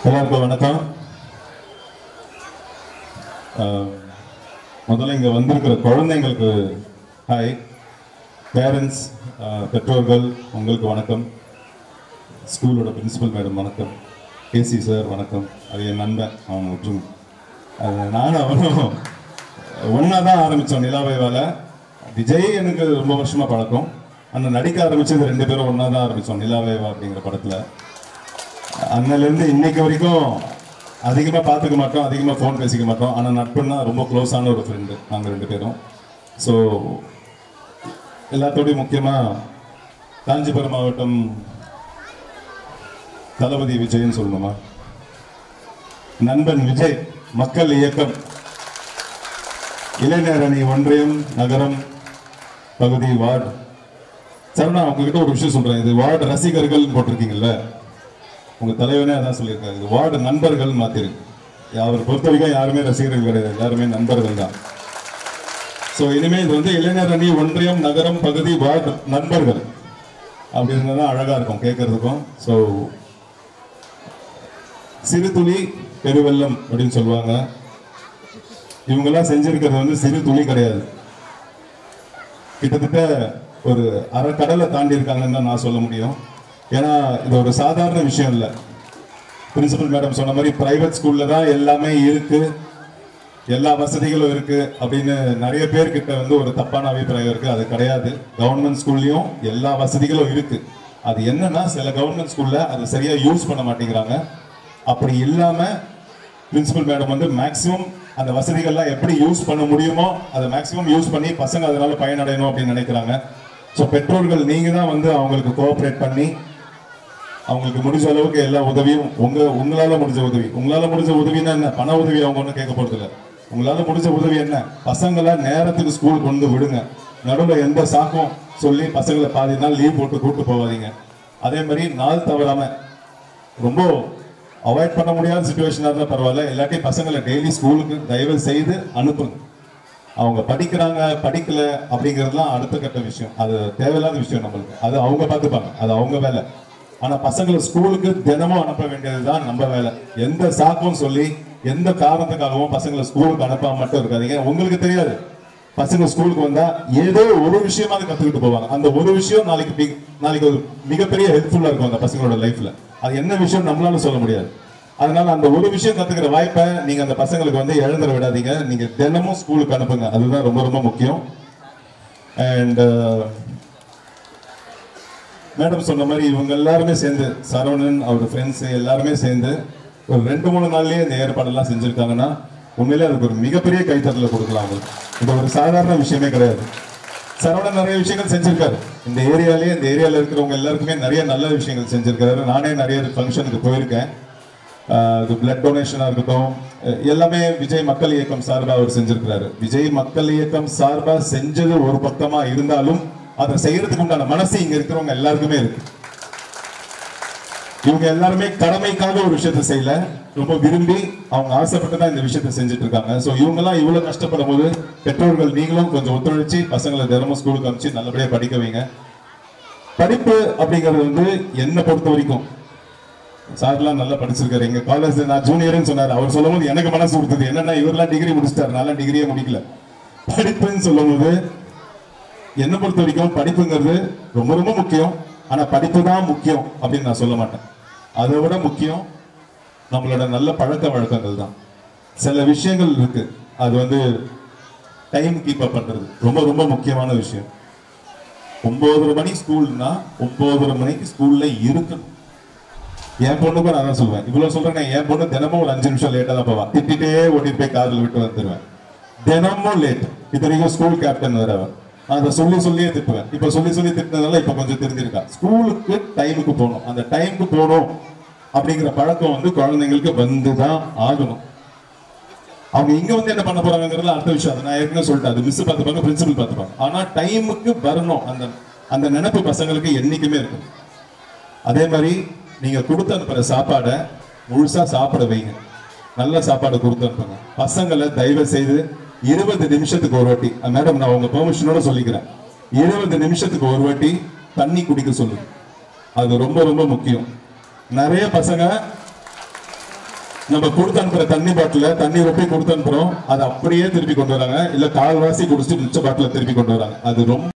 எல்லாருக்கும் வணக்கம் ஆஹ், முதல்ல இங்கே வந்திருக்கிற குழந்தைங்களுக்கு ஹாய் பேரண்ட்ஸ் பெற்றோர்கள் உங்களுக்கு வணக்கம் ஸ்கூலோட பிரின்சிபல் மேடம் வணக்கம் கேசி சார் வணக்கம் அது என் நண்பன் அவன் மற்றும் நானும் அவனும் ஒன்றா தான் ஆரம்பித்தோம் நிலாவை வேலை விஜய் எனக்கு ரொம்ப வருஷமாக பழக்கம் ஆனால் நடிக்க ஆரம்பிச்சது ரெண்டு பேரும் ஒன்றா தான் ஆரம்பித்தோம் நிலாவேவா அப்படிங்கிற படத்தில் அன்னிலேருந்து இன்னைக்கு வரைக்கும் அதிகமாக பார்த்துக்க மாட்டோம் அதிகமாக ஃபோன் பேசிக்க மாட்டோம் ஆனால் நட்புன்னா ரொம்ப க்ளோஸான ஒரு ஃப்ரெண்டு நாங்கள் ரெண்டு பேரும் ஸோ எல்லாத்தோடையும் முக்கியமாக காஞ்சிபுரம் மாவட்டம் தளபதி விஜய்னு சொல்லணுமா நண்பன் விஜய் மக்கள் இயக்கம் இளைஞர் அணி ஒன்றியம் நகரம் பகுதி வார்டு சரணா உங்ககிட்ட ஒரு விஷயம் சொல்றேன் இது வார்டு ரசிகர்கள் போட்டிருக்கீங்கல்ல உங்க தலைவனே அதான் சொல்லியிருக்காரு இது வார்டு நண்பர்கள் மாத்திருக்கு அவர் பொறுத்த வரைக்கும் யாருமே ரசிகர்கள் கிடையாது எல்லாருமே நண்பர்கள் தான் ஸோ இனிமே இது வந்து இளைஞர் அணி ஒன்றியம் நகரம் பகுதி வார்டு நண்பர்கள் அப்படி இருந்தால் தான் அழகா இருக்கும் கேட்கறதுக்கும் ஸோ சிறு துளி பெருவெள்ளம் அப்படின்னு சொல்லுவாங்க இவங்கெல்லாம் செஞ்சிருக்கிறது வந்து சிறு துளி கிடையாது கிட்டத்தட்ட ஒரு அரை கடலை தாண்டி இருக்காங்கன்னு தான் நான் சொல்ல முடியும் ஏன்னா இது ஒரு சாதாரண விஷயம் இல்லை பிரின்சிபல் மேடம் சொன்ன மாதிரி பிரைவேட் ஸ்கூல்ல தான் எல்லாமே இருக்கு எல்லா வசதிகளும் இருக்கு அப்படின்னு நிறைய பேர்கிட்ட வந்து ஒரு தப்பான அபிப்பிராயம் இருக்கு அது கிடையாது கவர்மெண்ட் ஸ்கூல்லையும் எல்லா வசதிகளும் இருக்கு அது என்னன்னா சில கவர்மெண்ட் ஸ்கூல்ல அது சரியா யூஸ் பண்ண மாட்டேங்கிறாங்க அப்படி இல்லாம பிரின்சிபல் மேடம் வந்து மேக்ஸிமம் அந்த வசதிகள்லாம் எப்படி யூஸ் பண்ண முடியுமோ அதை மேக்ஸிமம் யூஸ் பண்ணி பசங்க அதனால பயனடையணும் அப்படின்னு நினைக்கிறாங்க ஸோ பெற்றோர்கள் நீங்க தான் வந்து அவங்களுக்கு கோஆப்ரேட் பண்ணி அவங்களுக்கு முடிஞ்ச அளவுக்கு எல்லா உதவியும் உங்க உங்களால முடிஞ்ச உதவி உங்களால முடிஞ்ச உதவின்னா என்ன பண உதவி அவங்க ஒன்றும் கேட்க போறது இல்ல உங்களால முடிஞ்ச உதவி என்ன பசங்களை நேரத்துக்கு ஸ்கூல் கொண்டு விடுங்க நடுவில் எந்த சாக்கும் சொல்லி பசங்களை பாதி நாள் லீவ் போட்டு கூட்டு போவாதீங்க அதே மாதிரி நாள் தவறாம ரொம்ப அவாய்ட் பண்ண முடியாத சுச்சுவேஷனாக இருந்தால் பரவாயில்ல இல்லாட்டி பசங்களை டெய்லி ஸ்கூலுக்கு தயவு செய்து அனுப்புங்க அவங்க படிக்கிறாங்க படிக்கல அப்படிங்கிறதுலாம் அடுத்த கட்ட விஷயம் அது தேவையில்லாத விஷயம் நம்மளுக்கு அது அவங்க பார்த்துப்பாங்க அது அவங்க வேலை ஆனா பசங்களை ஸ்கூலுக்கு தினமும் அனுப்ப வேண்டியதுதான் நம்ம வேலை எந்த சாக்கும் சொல்லி எந்த காரணத்துக்காகவும் பசங்களை ஸ்கூலுக்கு அனுப்பாம மட்டும் இருக்காதீங்க உங்களுக்கு தெரியாது பசங்க ஸ்கூலுக்கு வந்தா ஏதோ ஒரு விஷயமாவது கத்துக்கிட்டு போவாங்க அந்த ஒரு விஷயம் நாளைக்கு big- நாளைக்கு ஒரு மிகப்பெரிய ஹெல்ப்ஃபுல்லா இருக்கும் அந்த பசங்களோட லைஃப்ல அது என்ன விஷயம் நம்மளால சொல்ல முடியாது அதனால அந்த ஒரு விஷயம் கத்துக்கிற வாய்ப்பை நீங்க அந்த பசங்களுக்கு வந்து இழந்துட விடாதீங்க நீங்க தினமும் ஸ்கூலுக்கு அனுப்புங்க அதுதான் ரொம்ப ரொம்ப முக்கியம் அண்ட் மேடம் சொன்ன மாதிரி இவங்க எல்லாருமே சேர்ந்து சரவணன் அவர் ஃப்ரெண்ட்ஸ் எல்லாருமே சேர்ந்து ஒரு ரெண்டு மூணு நாள்லயே இந்த ஏற்பாடெல்லாம் செஞ்சிருக்காங்கன்னா உண்மையிலே அதுக்கு ஒரு மிகப்பெரிய கைத்தட்டல கொடுக்கலாம் அவங்களுக்கு இது ஒரு சாதாரண விஷயமே கிடையாது சரவணன் நிறைய விஷயங்கள் செஞ்சிருக்காரு இந்த ஏரியாலே இந்த ஏரியால இருக்கிறவங்க எல்லாருக்குமே நிறைய நல்ல விஷயங்கள் செஞ்சிருக்காரு நானே நிறைய ஃபங்க்ஷனுக்கு போயிருக்கேன் ஆஹ் இது பிளட் டொனேஷனாக இருக்கட்டும் அஹ் எல்லாமே விஜய் மக்கள் இயக்கம் சார்பாக அவர் செஞ்சிருக்கிறாரு விஜய் மக்கள் இயக்கம் சார்பாக செஞ்சது ஒரு பக்கமா இருந்தாலும் அதை செய்யறதுக்கு உண்டான மனசு இங்க இருக்கிறவங்க எல்லாருக்குமே இருக்கு இவங்க எல்லாருமே கடமைக்காக ஒரு விஷயத்த செய்யல ரொம்ப விரும்பி அவங்க ஆசைப்பட்டு தான் இந்த விஷயத்த செஞ்சுட்டு இருக்காங்க ஸோ இவங்கெல்லாம் இவ்வளவு கஷ்டப்படும் போது பெற்றோர்கள் நீங்களும் கொஞ்சம் ஒத்துழைச்சு பசங்களை தினமும் ஸ்கூலுக்கு அனுப்பிச்சு நல்லபடியா படிக்க வைங்க படிப்பு அப்படிங்கிறது வந்து என்னை பொறுத்த வரைக்கும் சார்லாம் நல்லா படிச்சிருக்காரு எங்க காலேஜ் நான் ஜூனியர்னு சொன்னாரு அவர் சொல்லும் போது எனக்கு மனசு கொடுத்தது என்னன்னா இவரெல்லாம் டிகிரி முடிச்சிட்டாரு நான் டிகிரியே முடிக்கல படிப்புன்னு சொல்லும் போது என்னை பொறுத்த வரைக்கும் படிப்புங்கிறது ரொம்ப ரொம்ப முக்கியம் ஆனா படிப்பு தான் முக்கியம் அப்படின்னு நான் சொல்ல மாட்டேன் அதை விட முக்கியம் நம்மளோட நல்ல பழக்க வழக்கங்கள் தான் சில விஷயங்கள் இருக்கு அது வந்து டைம் கீப் அப் பண்றது ரொம்ப ரொம்ப முக்கியமான விஷயம் ஒன்பதரை மணி ஸ்கூல்னா ஒன்பதரை மணிக்கு ஸ்கூல்ல இருக்கணும் என் பொண்ணுக்கும் நான் தான் சொல்லுவேன் இவ்வளவு சொல்றேன் என் பொண்ணு தினமும் ஒரு அஞ்சு நிமிஷம் லேட்டா தான் போவா திட்டிட்டே ஓட்டிட்டு போய் காரில் விட்டு வந்துருவேன் தினமும் லேட் இத்தனைக்கும் ஸ்கூல் கேப்டன் வேற அவன் நான் அதை சொல்லி சொல்லியே திட்டுவேன் இப்ப சொல்லி சொல்லி திட்டினதால இப்ப கொஞ்சம் தெரிஞ்சிருக்கா ஸ்கூலுக்கு டைமுக்கு போகணும் அந்த டைமுக்கு போகணும் அப்படிங்கிற பழக்கம் வந்து குழந்தைங்களுக்கு வந்துதான் ஆகணும் அவங்க இங்க வந்து என்ன பண்ண போறாங்கிறது அடுத்த விஷயம் அது நான் ஏற்கனவே சொல்லிட்டேன் அது மிஸ் பார்த்துப்பாங்க பிரின்சிபல் பார்த்துப்பாங்க ஆனா டைமுக்கு வரணும் அந்த அந்த நினைப்பு பசங்களுக்கு என்னைக்குமே இருக்கும் அதே மாதிரி நீங்க கொடுத்து அனுப்புற சாப்பாடை முழுசா சாப்பிட வைங்க நல்ல சாப்பாடு கொடுத்து அனுப்புங்க பசங்களை தயவு செய்து இருபது நிமிஷத்துக்கு ஒரு வாட்டி மேடம் நான் உங்க பெர்மிஷனோட சொல்லிக்கிறேன் இருபது நிமிஷத்துக்கு ஒரு வாட்டி தண்ணி குடிக்க சொல்லுங்க அது ரொம்ப ரொம்ப முக்கியம் நிறைய பசங்க நம்ம கொடுத்து அனுப்புற தண்ணி பாட்டில தண்ணி ரொப்பி கொடுத்து அனுப்புறோம் அதை அப்படியே திருப்பி கொண்டு வராங்க இல்ல கால்வாசி குடிச்சிட்டு மிச்ச பாட்டில திருப்பி கொண்டு வராங்க அது ரொம்ப